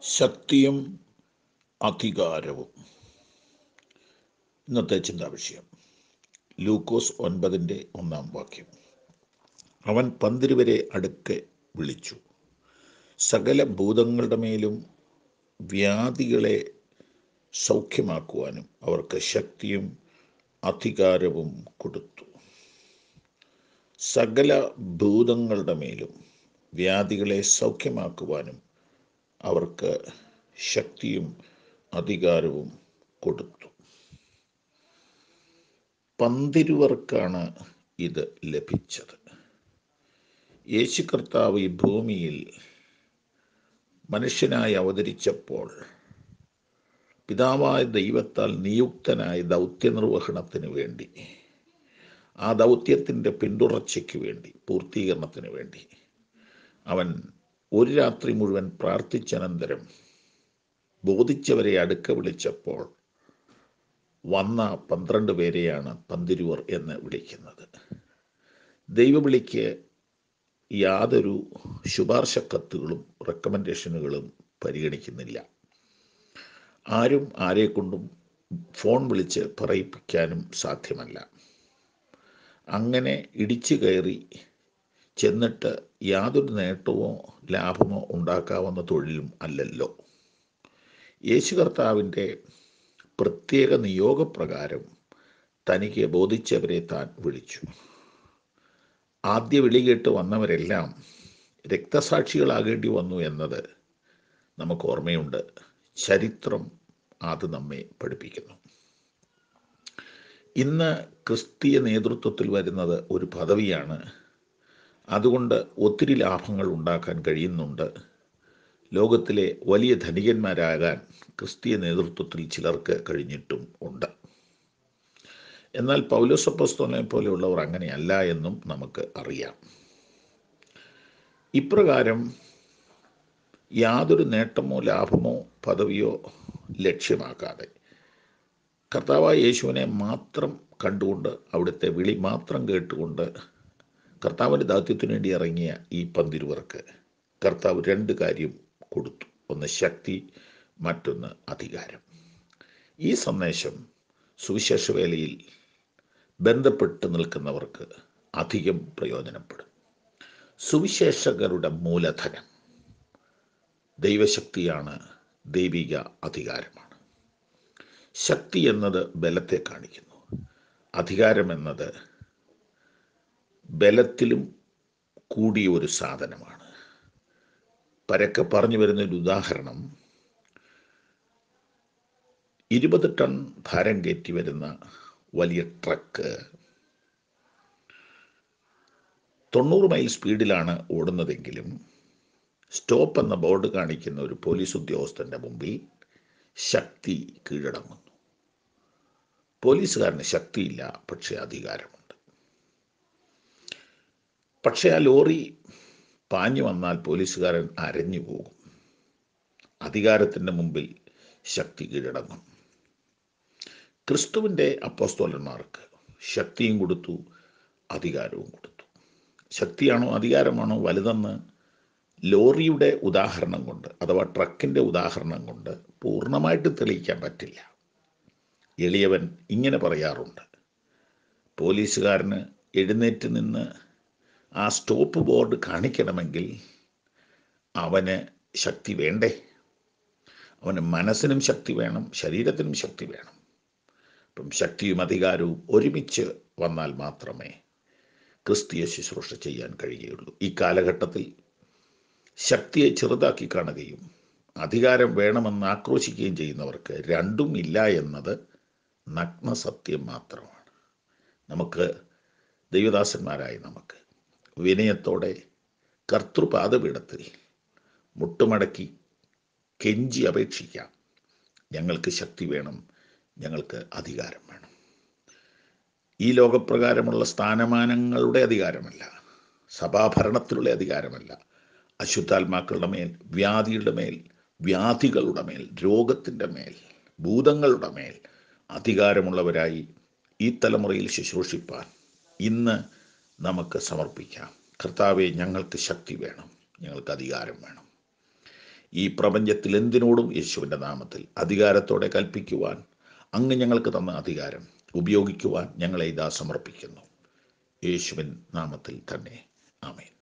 ശക്തിയും അധികാരവും ഇന്നത്തെ ചിന്താ വിഷയം ലൂക്കോസ് ഒൻപതിൻ്റെ ഒന്നാം വാക്യം അവൻ പന്തിരുവരെ അടുക്കെ വിളിച്ചു സകല ഭൂതങ്ങളുടെ മേലും വ്യാധികളെ സൗഖ്യമാക്കുവാനും അവർക്ക് ശക്തിയും അധികാരവും കൊടുത്തു സകല ഭൂതങ്ങളുടെ മേലും വ്യാധികളെ സൗഖ്യമാക്കുവാനും അവർക്ക് ശക്തിയും അധികാരവും കൊടുത്തു പന്തിരുവർക്കാണ് ഇത് ലഭിച്ചത് യേശു കർത്താവ് ഈ ഭൂമിയിൽ മനുഷ്യനായി അവതരിച്ചപ്പോൾ പിതാവായ ദൈവത്താൽ നിയുക്തനായ ദൗത്യനിർവഹണത്തിന് വേണ്ടി ആ ദൗത്യത്തിൻ്റെ പിന്തുടർച്ചയ്ക്ക് വേണ്ടി പൂർത്തീകരണത്തിന് വേണ്ടി അവൻ ഒരു രാത്രി മുഴുവൻ പ്രാർത്ഥിച്ചനന്തരം ബോധിച്ചവരെ അടുക്ക വിളിച്ചപ്പോൾ വന്ന പന്ത്രണ്ട് പേരെയാണ് പന്തിരുവർ എന്ന് വിളിക്കുന്നത് ദൈവവിളിക്ക് യാതൊരു ശുപാർശ കത്തുകളും റെക്കമെൻഡേഷനുകളും പരിഗണിക്കുന്നില്ല ആരും ആരെ കൊണ്ടും ഫോൺ വിളിച്ച് പറയിപ്പിക്കാനും സാധ്യമല്ല അങ്ങനെ ഇടിച്ചു കയറി ചെന്നിട്ട് യാതൊരു നേട്ടമോ ലാഭമോ ഉണ്ടാക്കാവുന്ന തൊഴിലും അല്ലല്ലോ യേശു കർത്താവിൻ്റെ പ്രത്യേക നിയോഗപ്രകാരം തനിക്ക് ബോധിച്ചവരെ താൻ വിളിച്ചു ആദ്യ വിളി കേട്ട് വന്നവരെല്ലാം രക്തസാക്ഷികളാകേണ്ടി വന്നു എന്നത് നമുക്ക് ഓർമ്മയുണ്ട് ചരിത്രം അത് നമ്മെ പഠിപ്പിക്കുന്നു ഇന്ന് ക്രിസ്തീയ നേതൃത്വത്തിൽ വരുന്നത് ഒരു പദവിയാണ് അതുകൊണ്ട് ഒത്തിരി ലാഭങ്ങൾ ഉണ്ടാക്കാൻ കഴിയുന്നുണ്ട് ലോകത്തിലെ വലിയ ധനികന്മാരാകാൻ ക്രിസ്തീയ നേതൃത്വത്തിൽ ചിലർക്ക് കഴിഞ്ഞിട്ടും ഉണ്ട് എന്നാൽ പൗലോസപ്പസ്തോനെ പോലെയുള്ളവർ അങ്ങനെയല്ല എന്നും നമുക്ക് അറിയാം ഇപ്രകാരം യാതൊരു നേട്ടമോ ലാഭമോ പദവിയോ ലക്ഷ്യമാക്കാതെ കർത്താവായ യേശുവിനെ മാത്രം കണ്ടുകൊണ്ട് അവിടുത്തെ വിളി മാത്രം കേട്ടുകൊണ്ട് കർത്താവിൻ്റെ ദൗത്യത്തിനു വേണ്ടി ഇറങ്ങിയ ഈ പന്തിരുവർക്ക് കർത്താവ് രണ്ട് കാര്യം കൊടുത്തു ഒന്ന് ശക്തി മറ്റൊന്ന് അധികാരം ഈ സന്ദേശം സുവിശേഷ വേലയിൽ ബന്ധപ്പെട്ട് നിൽക്കുന്നവർക്ക് അധികം പ്രയോജനപ്പെടും സുവിശേഷകരുടെ മൂലധനം ദൈവശക്തിയാണ് ദൈവിക അധികാരമാണ് ശക്തി എന്നത് ബലത്തെ കാണിക്കുന്നു അധികാരം എന്നത് ബലത്തിലും കൂടിയ ഒരു സാധനമാണ് പരക്കെ പറഞ്ഞു വരുന്നൊരു ഉദാഹരണം ഇരുപത് ടൺ ഭാരം കയറ്റി വരുന്ന വലിയ ട്രക്ക് തൊണ്ണൂറ് മൈൽ സ്പീഡിലാണ് ഓടുന്നതെങ്കിലും സ്റ്റോപ്പ് എന്ന ബോർഡ് കാണിക്കുന്ന ഒരു പോലീസ് ഉദ്യോഗസ്ഥൻ്റെ മുമ്പിൽ ശക്തി കീഴടങ്ങുന്നു പോലീസുകാരന് ശക്തിയില്ല പക്ഷേ അധികാരമുണ്ട് പക്ഷേ ആ ലോറി പാഞ്ഞു വന്നാൽ പോലീസുകാരൻ അരഞ്ഞു പോകും അധികാരത്തിൻ്റെ മുമ്പിൽ ശക്തി കീഴടങ്ങും ക്രിസ്തുവിൻ്റെ അപ്പോസ്തോലന്മാർക്ക് ശക്തിയും കൊടുത്തു അധികാരവും കൊടുത്തു ശക്തിയാണോ അധികാരമാണോ വലുതെന്ന് ലോറിയുടെ ഉദാഹരണം കൊണ്ട് അഥവാ ട്രക്കിൻ്റെ ഉദാഹരണം കൊണ്ട് പൂർണ്ണമായിട്ട് തെളിയിക്കാൻ പറ്റില്ല എളിയവൻ ഇങ്ങനെ പറയാറുണ്ട് പോലീസുകാരന് എഴുന്നേറ്റ് നിന്ന് ആ സ്റ്റോപ്പ് ബോർഡ് കാണിക്കണമെങ്കിൽ അവന് ശക്തി വേണ്ടേ അവന് മനസ്സിനും ശക്തി വേണം ശരീരത്തിനും ശക്തി വേണം അപ്പം ശക്തിയും അധികാരവും ഒരുമിച്ച് വന്നാൽ മാത്രമേ ക്രിസ്തീയ ശുശ്രൂഷ ചെയ്യാൻ കഴിയുകയുള്ളൂ ഈ കാലഘട്ടത്തിൽ ശക്തിയെ ചെറുതാക്കി കാണുകയും അധികാരം വേണമെന്ന് ആക്രോശിക്കുകയും ചെയ്യുന്നവർക്ക് രണ്ടും ഇല്ല എന്നത് നഗ്ന സത്യം മാത്രമാണ് നമുക്ക് ദൈവദാസന്മാരായി നമുക്ക് വിനയത്തോടെ കർത്തൃപാദപീഠത്തിൽ മുട്ടുമടക്കി കെഞ്ചി അപേക്ഷിക്കാം ഞങ്ങൾക്ക് ശക്തി വേണം ഞങ്ങൾക്ക് അധികാരം വേണം ഈ ലോകപ്രകാരമുള്ള സ്ഥാനമാനങ്ങളുടെ അധികാരമല്ല സഭാഭരണത്തിലുള്ള അധികാരമല്ല അശുദ്ധാത്മാക്കളുടെ മേൽ വ്യാധിയുടെ മേൽ വ്യാധികളുടെ മേൽ രോഗത്തിൻ്റെ മേൽ ഭൂതങ്ങളുടെ മേൽ അധികാരമുള്ളവരായി ഈ തലമുറയിൽ ശുശ്രൂഷിപ്പാൻ ഇന്ന് നമുക്ക് സമർപ്പിക്കാം കർത്താവെ ഞങ്ങൾക്ക് ശക്തി വേണം ഞങ്ങൾക്ക് അധികാരം വേണം ഈ പ്രപഞ്ചത്തിൽ എന്തിനോടും യേശുവിൻ്റെ നാമത്തിൽ അധികാരത്തോടെ കൽപ്പിക്കുവാൻ അങ്ങ് ഞങ്ങൾക്ക് തന്ന അധികാരം ഉപയോഗിക്കുവാൻ ഞങ്ങളെ ഇതാ സമർപ്പിക്കുന്നു യേശുവിൻ നാമത്തിൽ തന്നെ ആമേൻ